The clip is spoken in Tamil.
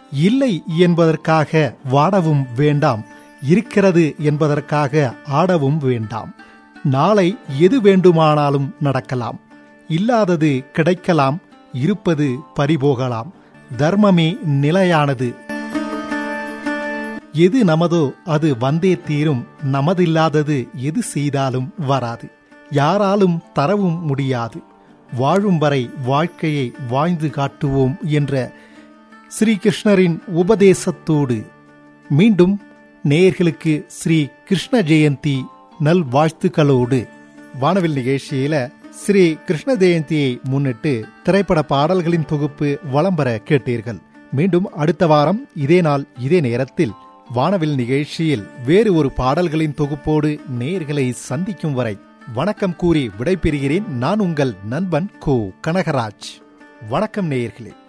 இல்லை என்பதற்காக வாடவும் வேண்டாம் இருக்கிறது என்பதற்காக ஆடவும் வேண்டாம் நாளை எது வேண்டுமானாலும் நடக்கலாம் இல்லாதது கிடைக்கலாம் இருப்பது பறிபோகலாம் தர்மமே நிலையானது எது நமதோ அது வந்தே தீரும் நமதில்லாதது எது செய்தாலும் வராது யாராலும் தரவும் முடியாது வாழும் வரை வாழ்க்கையை வாழ்ந்து காட்டுவோம் என்ற ஸ்ரீகிருஷ்ணரின் உபதேசத்தோடு மீண்டும் நேயர்களுக்கு ஸ்ரீ கிருஷ்ண ஜெயந்தி நல் வாழ்த்துக்களோடு வானவில் நிகழ்ச்சியில ஸ்ரீ கிருஷ்ண ஜெயந்தியை முன்னிட்டு திரைப்பட பாடல்களின் தொகுப்பு வளம்பர கேட்டீர்கள் மீண்டும் அடுத்த வாரம் இதே நாள் இதே நேரத்தில் வானவில் நிகழ்ச்சியில் வேறு ஒரு பாடல்களின் தொகுப்போடு நேயர்களை சந்திக்கும் வரை வணக்கம் கூறி விடைபெறுகிறேன் நான் உங்கள் நண்பன் கோ கனகராஜ் வணக்கம் நேயர்களே